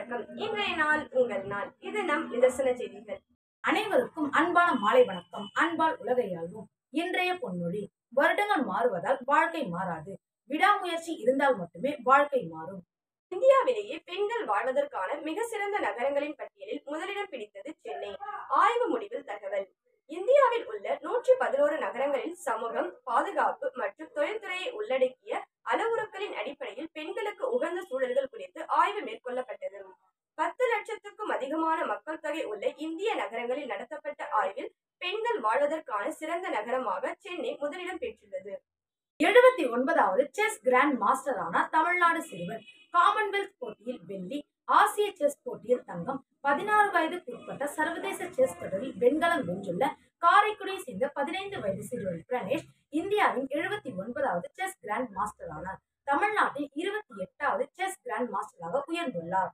வணக்கம் இன்றைய நாள் உங்கள் நாள் இது நம் நிதர்சன செய்திகள் அனைவருக்கும் அன்பான மாலை வணக்கம் அன்பால் உலகையாள்வோம் இன்றைய பொன்மொழி வருடங்கள் மாறுவதால் வாழ்க்கை மாறாது விடாமுயற்சி இருந்தால் மட்டுமே வாழ்க்கை மாறும் இந்தியாவிலேயே பெண்கள் வாழ்வதற்கான மிக சிறந்த நகரங்களின் பட்டியலில் முதலிடம் பிடித்தது சென்னை ஆய்வு முடிவில் தகவல் இந்தியாவில் உள்ள நூற்றி பதினோரு நகரங்களில் சமூகம் பாதுகாப்பு மற்றும் தொழில்துறையை உள்ளடக்கிய அளவுருக்களின் அடிப்படையில் பெண்களுக்கு உகந்த சூழல்கள் குறித்து ஆய்வு மேற்கொள்ளப்பட்டது பத்து லட்சத்துக்கும் அதிகமான மக்கள் தொகை உள்ள இந்திய நகரங்களில் நடத்தப்பட்ட ஆய்வில் பெண்கள் வாழ்வதற்கான சிறந்த நகரமாக சென்னை முதலிடம் பெற்றுள்ளது எழுபத்தி ஒன்பதாவது செஸ் கிராண்ட் மாஸ்டரான தமிழ்நாடு சிறுவன் காமன்வெல்த் போட்டியில் வெள்ளி ஆசிய செஸ் போட்டியில் தங்கம் பதினாறு வயதுக்கு உட்பட்ட சர்வதேச செஸ் தொடரில் வெண்கலம் வென்றுள்ள காரைக்குடியை சேர்ந்த பதினைந்து வயது சிறுவன் பிரணேஷ் இந்தியாவின் எழுபத்தி ஒன்பதாவது செஸ் கிராண்ட் மாஸ்டர் ஆனார் தமிழ்நாட்டின் இருபத்தி எட்டாவது செஸ் கிராண்ட் மாஸ்டராக உயர்ந்துள்ளார்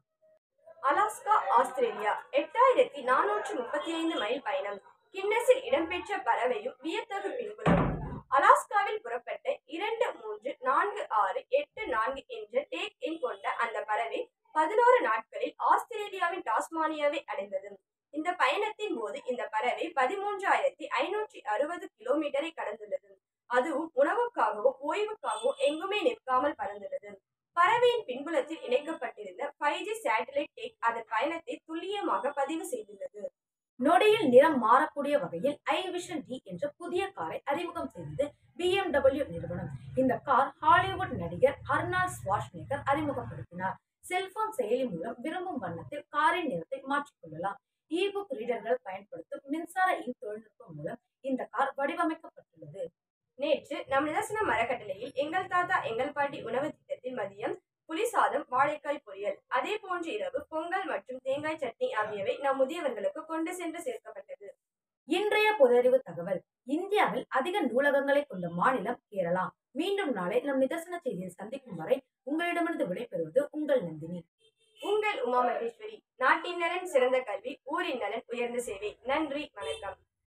அலாஸ்கா ஆஸ்திரேலியா எட்டாயிரத்தி நானூற்று முப்பத்தி ஐந்து மைல் பயணம் கின்னஸில் இடம்பெற்ற பறவையும் வியத்தகு பின்புலம் அலாஸ்காவில் புறப்பட்ட இரண்டு மூன்று நான்கு ஆறு எட்டு நான்கு என்ற டேக் எண் கொண்ட அந்த பறவை பதினோரு நாட்களில் ஆஸ்திரேலியாவின் டாஸ்மானியாவை அடைந்தது இந்த பயணத்தின் போது இந்த பறவை பதிமூன்றாயிரத்தி ஐநூற்றி அறுபது கிலோமீட்டரை கடந்துள்ளது அதுவும் உணவுக்காகவோ ஓய்வுக்காகவோ எங்குமே நிற்காமல் பறந்துள்ளது பறவையின் பின்புலத்தில் இணைக்கப்பட்டிருந்த ஃபைவ் ஜி சேட்டலைட் டேக் அதன் பயணத்தை துல்லியமாக பதிவு செய்துள்ளது நொடியில் நிறம் மாறக்கூடிய வகையில் ஐ விஷன் டி என்ற புதிய காரை அறிமுகம் செய்தது BMW நிறுவனம் இந்த கார் ஹாலிவுட் நடிகர் அர்னால்ட் ஸ்வாஷ்நேகர் அறிமுகப்படுத்தினார் செல்போன் செயலி மூலம் விரும்பும் வண்ணத்தில் காரின் நிறத்தை மாற்றிக்கொள்ளலாம் இ புக் ரீடர்கள் பயன்படுத்தும் மின்சார இன் தொழில்நுட்பம் மூலம் இந்த கார் வடிவமைக்கப்பட்டுள்ளது நேற்று நம் நிதர்சன மரக்கட்டளையில் எங்கள் தாத்தா எங்கள் பாட்டி உணவு திட்டத்தில் மதியம் புளிசாதம் வாழைக்காய் பொரியல் அதே போன்று இரவு பொங்கல் மற்றும் தேங்காய் சட்னி ஆகியவை நம் முதியவர்களுக்கு கொண்டு சென்று சேர்க்கப்பட்டது இன்றைய பொதறிவு தகவல் இந்தியாவில் அதிக நூலகங்களை கொண்ட மாநிலம் கேரளா மீண்டும் நாளை நம் நிதர்சன செய்தியில் சந்திக்கும் வரை உங்களிடமிருந்து விடைபெறுவது உங்கள் நந்தினி உங்கள் உமா மகேஸ்வரி நாட்டின் நலன் சிறந்த கல்வி ஊரின் நலன் உயர்ந்த சேவை நன்றி வணக்கம்